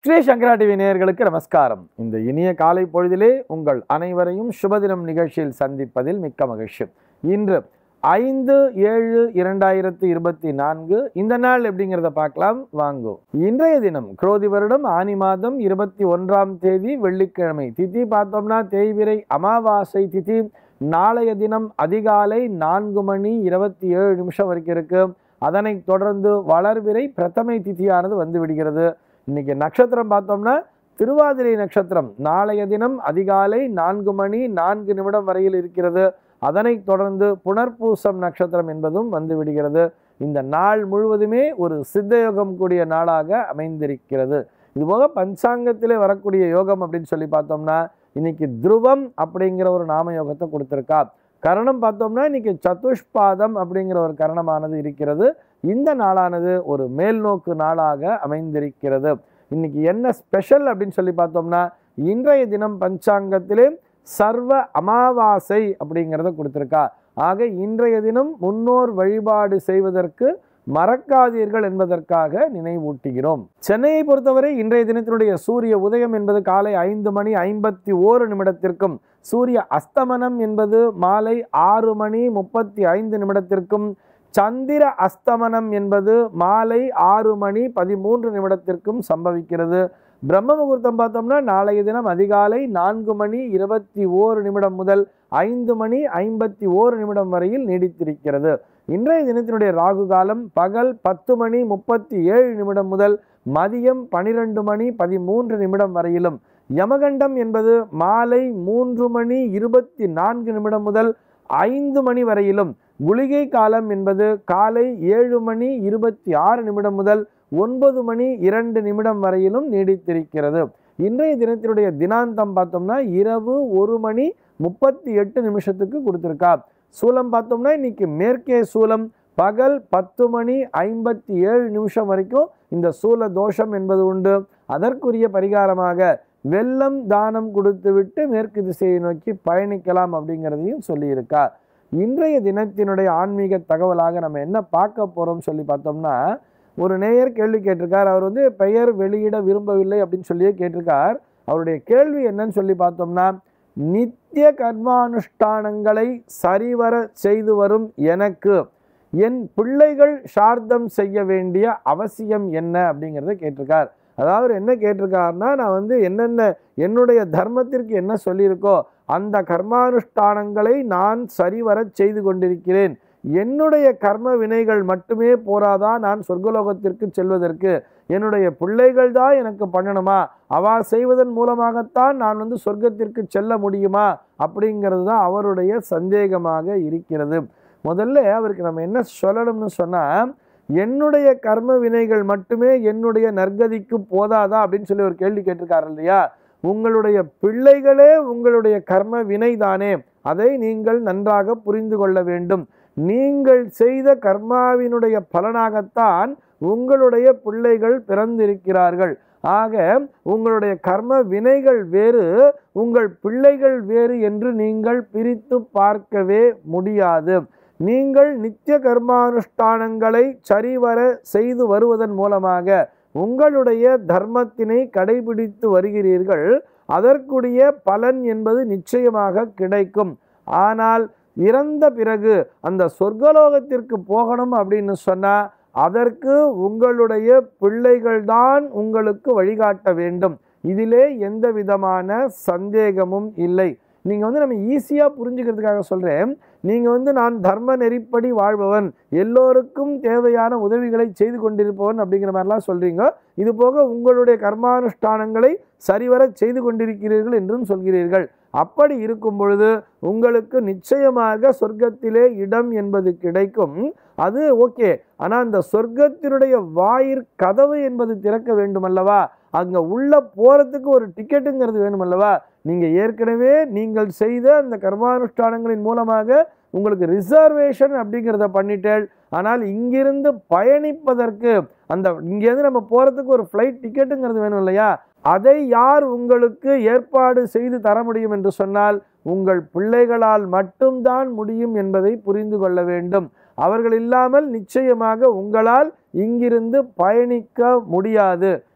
ஸ்ரீ சங்கரா TV நேயர்களுக்கு நமஸ்காரம் இந்த இனிய காலை பொழுதிலே உங்கள் அனைவரையும் சுபதினம் நிகழ்ச்சியில் சந்திப்பதில் மிக்க மகிழ்ச்சி இன்று ஐந்து ஏழு இரண்டாயிரத்தி இருபத்தி நான்கு இந்த நாள் எப்படிங்கிறத பார்க்கலாம் வாங்கோ இன்றைய தினம் குரோதி வருடம் ஆனி மாதம் இருபத்தி ஒன்றாம் தேதி வெள்ளிக்கிழமை திதி பார்த்தோம்னா தேய்விரை அமாவாசை திதி நாளைய தினம் அதிகாலை நான்கு மணி இருபத்தி ஏழு நிமிஷம் வரைக்கும் இருக்கு அதனைத் தொடர்ந்து வளர்விரை பிரதமை திதியானது வந்து விடுகிறது இன்னைக்கு நட்சத்திரம் பார்த்தோம்னா திருவாதிரை நட்சத்திரம் நாளைய தினம் அதிகாலை நான்கு மணி நான்கு நிமிடம் வரையில் இருக்கிறது அதனைத் தொடர்ந்து புனர்பூசம் நட்சத்திரம் என்பதும் வந்து விடுகிறது இந்த நாள் முழுவதுமே ஒரு சித்தயோகம் கூடிய நாளாக அமைந்திருக்கிறது இதுபோக பஞ்சாங்கத்திலே வரக்கூடிய யோகம் அப்படின்னு சொல்லி பார்த்தோம்னா இன்னைக்கு துருவம் அப்படிங்கிற ஒரு நாம யோகத்தை கொடுத்துருக்கா கரணம் பார்த்தோம்னா இன்னைக்கு சதுஷ்பாதம் அப்படிங்கிற ஒரு கரணமானது இருக்கிறது இந்த நாளானது ஒரு மேல்நோக்கு நாளாக அமைந்திருக்கிறது இன்னைக்கு என்ன ஸ்பெஷல் அப்படின்னு சொல்லி பார்த்தோம்னா இன்றைய தினம் பஞ்சாங்கத்திலே சர்வ அமாவாசை அப்படிங்கிறத கொடுத்துருக்கா ஆக இன்றைய தினம் முன்னோர் வழிபாடு செய்வதற்கு மறக்காதீர்கள் என்பதற்காக நினைவூட்டுகிறோம் சென்னையை பொறுத்தவரை இன்றைய தினத்தினுடைய சூரிய உதயம் என்பது காலை ஐந்து மணி ஐம்பத்தி ஓரு நிமிடத்திற்கும் சூரிய அஸ்தமனம் என்பது மாலை ஆறு மணி முப்பத்தி ஐந்து நிமிடத்திற்கும் சந்திர அஸ்தமனம் என்பது மாலை ஆறு மணி பதிமூன்று நிமிடத்திற்கும் சம்பவிக்கிறது பிரம்ம முகூர்த்தம் பார்த்தோம்னா நாளைய தினம் அதிகாலை நான்கு மணி இருபத்தி ஓரு நிமிடம் முதல் ஐந்து மணி ஐம்பத்தி ஓரு நிமிடம் வரையில் நீடித்திருக்கிறது இன்றைய தினத்தினுடைய ராகு காலம் பகல் பத்து மணி முப்பத்தி ஏழு நிமிடம் முதல் மதியம் பனிரெண்டு மணி பதிமூன்று நிமிடம் வரையிலும் யமகண்டம் என்பது மாலை மூன்று மணி இருபத்தி நான்கு நிமிடம் முதல் ஐந்து மணி வரையிலும் குளிகை காலம் என்பது காலை ஏழு மணி இருபத்தி ஆறு நிமிடம் முதல் ஒன்பது மணி இரண்டு நிமிடம் வரையிலும் நீடித்திருக்கிறது இன்றைய தினத்தினுடைய தினாந்தம் பார்த்தோம்னா இரவு ஒரு மணி முப்பத்தி எட்டு நிமிஷத்துக்கு கொடுத்துருக்கா சூலம் பார்த்தோம்னா இன்னைக்கு மேற்கே சூலம் பகல் பத்து மணி ஐம்பத்தி ஏழு நிமிஷம் வரைக்கும் இந்த சூல தோஷம் என்பது உண்டு அதற்குரிய பரிகாரமாக வெள்ளம் தானம் கொடுத்து விட்டு மேற்கு திசையை நோக்கி பயணிக்கலாம் அப்படிங்கிறதையும் சொல்லியிருக்கா இன்றைய தினத்தினுடைய ஆன்மீக தகவலாக நம்ம என்ன பார்க்க போறோம் சொல்லி பார்த்தோம்னா ஒரு நேயர் கேள்வி கேட்டிருக்கார் அவர் வந்து பெயர் வெளியிட விரும்பவில்லை அப்படின்னு சொல்லியே கேட்டிருக்கார் அவருடைய கேள்வி என்னன்னு சொல்லி பார்த்தோம்னா நித்திய கர்மானுஷ்டானங்களை சரிவர செய்து வரும் எனக்கு என் பிள்ளைகள் சார்த்தம் செய்ய வேண்டிய அவசியம் என்ன அப்படிங்கிறத கேட்டிருக்கார் அதாவது என்ன கேட்டிருக்காருன்னா நான் வந்து என்னென்ன என்னுடைய தர்மத்திற்கு என்ன சொல்லியிருக்கோ அந்த கர்மானுஷ்டானங்களை நான் சரிவர செய்து கொண்டிருக்கிறேன் என்னுடைய கர்ம வினைகள் மட்டுமே போராதா நான் சொர்க்கலோகத்திற்கு செல்வதற்கு என்னுடைய பிள்ளைகள் தான் எனக்கு பண்ணணுமா அவா செய்வதன் மூலமாகத்தான் நான் வந்து சொர்க்கத்திற்கு செல்ல முடியுமா அப்படிங்கிறது தான் அவருடைய சந்தேகமாக இருக்கிறது முதல்ல அவருக்கு நம்ம என்ன சொல்லணும்னு சொன்னால் என்னுடைய கர்ம வினைகள் மட்டுமே என்னுடைய நற்கதிக்கு போதாதா அப்படின்னு சொல்லி ஒரு கேள்வி கேட்டிருக்காரு இல்லையா உங்களுடைய பிள்ளைகளே உங்களுடைய கர்ம வினை தானே அதை நீங்கள் நன்றாக புரிந்து கொள்ள வேண்டும் நீங்கள் செய்த கர்மாவினுடைய பலனாகத்தான் உங்களுடைய பிள்ளைகள் பிறந்திருக்கிறார்கள் ஆக உங்களுடைய கர்ம வினைகள் வேறு உங்கள் பிள்ளைகள் வேறு என்று நீங்கள் பிரித்து பார்க்கவே முடியாது நீங்கள் நித்திய கர்மானுஷ்டானங்களை சரிவர செய்து வருவதன் மூலமாக உங்களுடைய தர்மத்தினை கடைபிடித்து வருகிறீர்கள் அதற்குரிய பலன் என்பது நிச்சயமாக கிடைக்கும் ஆனால் இறந்த பிறகு அந்த சொர்க்கலோகத்திற்கு போகணும் அப்படின்னு சொன்னால் அதற்கு உங்களுடைய பிள்ளைகள்தான் உங்களுக்கு வழிகாட்ட வேண்டும் இதிலே எந்த விதமான சந்தேகமும் இல்லை நீங்கள் வந்து நம்ம ஈஸியாக புரிஞ்சுக்கிறதுக்காக சொல்கிறேன் நீங்கள் வந்து நான் தர்ம நெறிப்படி வாழ்பவன் எல்லோருக்கும் தேவையான உதவிகளை செய்து கொண்டிருப்பவன் அப்படிங்கிற மாதிரிலாம் சொல்கிறீங்க இது போக உங்களுடைய கர்மானுஷ்டானங்களை சரிவர செய்து கொண்டிருக்கிறீர்கள் என்றும் சொல்கிறீர்கள் அப்படி இருக்கும் பொழுது உங்களுக்கு நிச்சயமாக சொர்க்கத்திலே இடம் என்பது கிடைக்கும் அது ஓகே ஆனால் அந்த சொர்க்கத்தினுடைய வாயிற் கதவு என்பது திறக்க வேண்டும் அல்லவா அங்கே உள்ள போகிறதுக்கு ஒரு டிக்கெட்டுங்கிறது வேணும் அல்லவா நீங்கள் ஏற்கனவே நீங்கள் செய்த அந்த கர்மானுஷ்டானங்களின் மூலமாக உங்களுக்கு ரிசர்வேஷன் அப்படிங்கிறத பண்ணிட்டேள் ஆனால் இங்கிருந்து பயணிப்பதற்கு அந்த இங்கேருந்து நம்ம போகிறதுக்கு ஒரு ஃப்ளைட் டிக்கெட்டுங்கிறது வேணும் இல்லையா அதை யார் உங்களுக்கு ஏற்பாடு செய்து தர முடியும் என்று சொன்னால் உங்கள் பிள்ளைகளால் மட்டும்தான் முடியும் என்பதை புரிந்து கொள்ள வேண்டும் அவர்கள் இல்லாமல் நிச்சயமாக உங்களால் இங்கிருந்து பயணிக்க முடியாது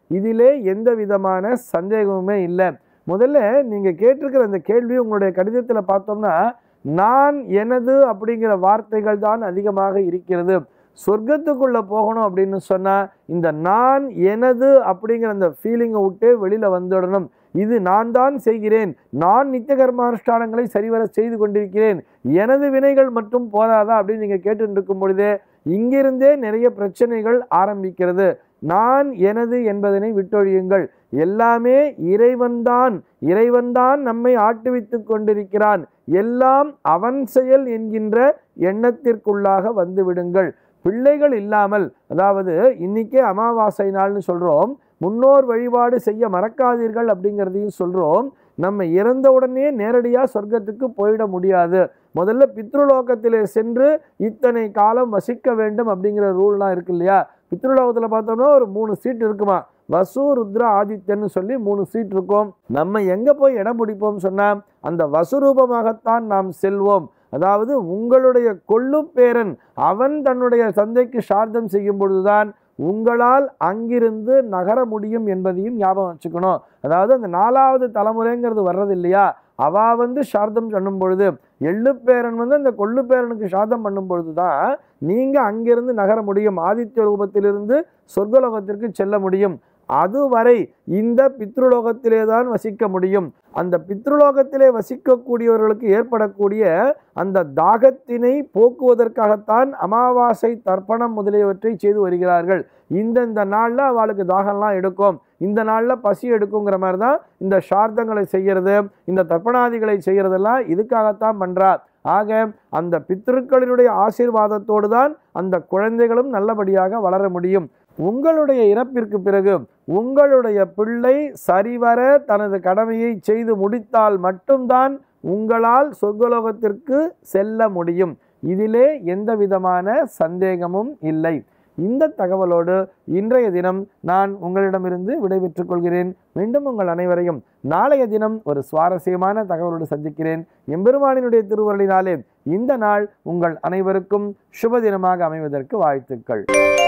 இதிலே எந்த விதமான சந்தேகமுமே இல்லை முதல்ல நீங்கள் கேட்டிருக்கிற அந்த கேள்வி உங்களுடைய கடிதத்தில் பார்த்தோம்னா நான் எனது அப்படிங்கிற வார்த்தைகள் தான் அதிகமாக இருக்கிறது சொர்க்கத்துக்குள்ள போகணும் அப்படின்னு சொன்னா இந்த நான் எனது அப்படிங்கிற அந்த ஃபீலிங்கை விட்டே வெளியில வந்துடணும் இது நான் தான் செய்கிறேன் நான் நித்திய கர்மானுஷ்டானங்களை சரிவர செய்து கொண்டிருக்கிறேன் எனது வினைகள் மட்டும் போதாதா அப்படின்னு நீங்க கேட்டு இருக்கும் பொழுதே இங்கிருந்தே நிறைய பிரச்சனைகள் ஆரம்பிக்கிறது நான் எனது என்பதனை விட்டொழியுங்கள் எல்லாமே இறைவன்தான் இறைவன்தான் நம்மை ஆட்டுவித்துக் கொண்டிருக்கிறான் எல்லாம் அவன் செயல் என்கின்ற எண்ணத்திற்குள்ளாக வந்து விடுங்கள் பிள்ளைகள் இல்லாமல் அதாவது இன்னைக்கே அமாவாசை நாள்னு சொல்றோம் முன்னோர் வழிபாடு செய்ய மறக்காதீர்கள் அப்படிங்கிறதையும் சொல்றோம் நம்ம இறந்த உடனே நேரடியாக சொர்க்கத்துக்கு போயிட முடியாது முதல்ல பித்ருலோகத்திலே சென்று இத்தனை காலம் வசிக்க வேண்டும் அப்படிங்கிற ரூல்லாம் இருக்கு இல்லையா பித்ருலோகத்தில் பார்த்தோம்னா ஒரு மூணு சீட் இருக்குமா வசு ருத்ர ஆதித்யன்னு சொல்லி மூணு சீட் இருக்கும் நம்ம எங்கே போய் இடம் பிடிப்போம் சொன்னால் அந்த வசுரூபமாகத்தான் நாம் செல்வோம் அதாவது உங்களுடைய கொள்ளுப்பேரன் அவன் தன்னுடைய தந்தைக்கு சார்த்தம் செய்யும் பொழுதுதான் உங்களால் அங்கிருந்து நகர முடியும் என்பதையும் ஞாபகம் வச்சுக்கணும் அதாவது அந்த நாலாவது தலைமுறைங்கிறது வர்றது இல்லையா அவா வந்து சார்த்தம் பண்ணும் பொழுது எள்ளுப்பேரன் வந்து அந்த கொள்ளுப்பேரனுக்கு சார்த்தம் பண்ணும் பொழுது தான் நீங்கள் அங்கிருந்து நகர முடியும் ஆதித்ய ரூபத்திலிருந்து சொர்க்கலோகத்திற்கு செல்ல முடியும் அதுவரை இந்த பித்ருலோகத்திலே தான் வசிக்க முடியும் அந்த பித்ருலோகத்திலே வசிக்கக்கூடியவர்களுக்கு ஏற்படக்கூடிய அந்த தாகத்தினை போக்குவதற்காகத்தான் அமாவாசை தர்ப்பணம் முதலியவற்றை செய்து வருகிறார்கள் இந்தந்த நாளில் அவளுக்கு தாகம்லாம் எடுக்கும் இந்த நாளில் பசி எடுக்குங்கிற மாதிரி தான் இந்த சார்த்தங்களை செய்கிறது இந்த தர்ப்பணாதிகளை செய்கிறதெல்லாம் இதுக்காகத்தான் பண்ணுறார் ஆக அந்த பித்ருக்களினுடைய ஆசீர்வாதத்தோடு தான் அந்த குழந்தைகளும் நல்லபடியாக வளர முடியும் உங்களுடைய இறப்பிற்கு பிறகு உங்களுடைய பிள்ளை சரிவர தனது கடமையை செய்து முடித்தால் மட்டும்தான் உங்களால் சொர்க்கலோகத்திற்கு செல்ல முடியும் இதிலே எந்த விதமான சந்தேகமும் இல்லை இந்த தகவலோடு இன்றைய தினம் நான் உங்களிடமிருந்து விடைபெற்றுக் கொள்கிறேன் மீண்டும் உங்கள் அனைவரையும் நாளைய தினம் ஒரு சுவாரஸ்யமான தகவலோடு சந்திக்கிறேன் எம்பெருமானினுடைய திருவருளினாலே இந்த நாள் உங்கள் அனைவருக்கும் சுப தினமாக அமைவதற்கு வாழ்த்துக்கள்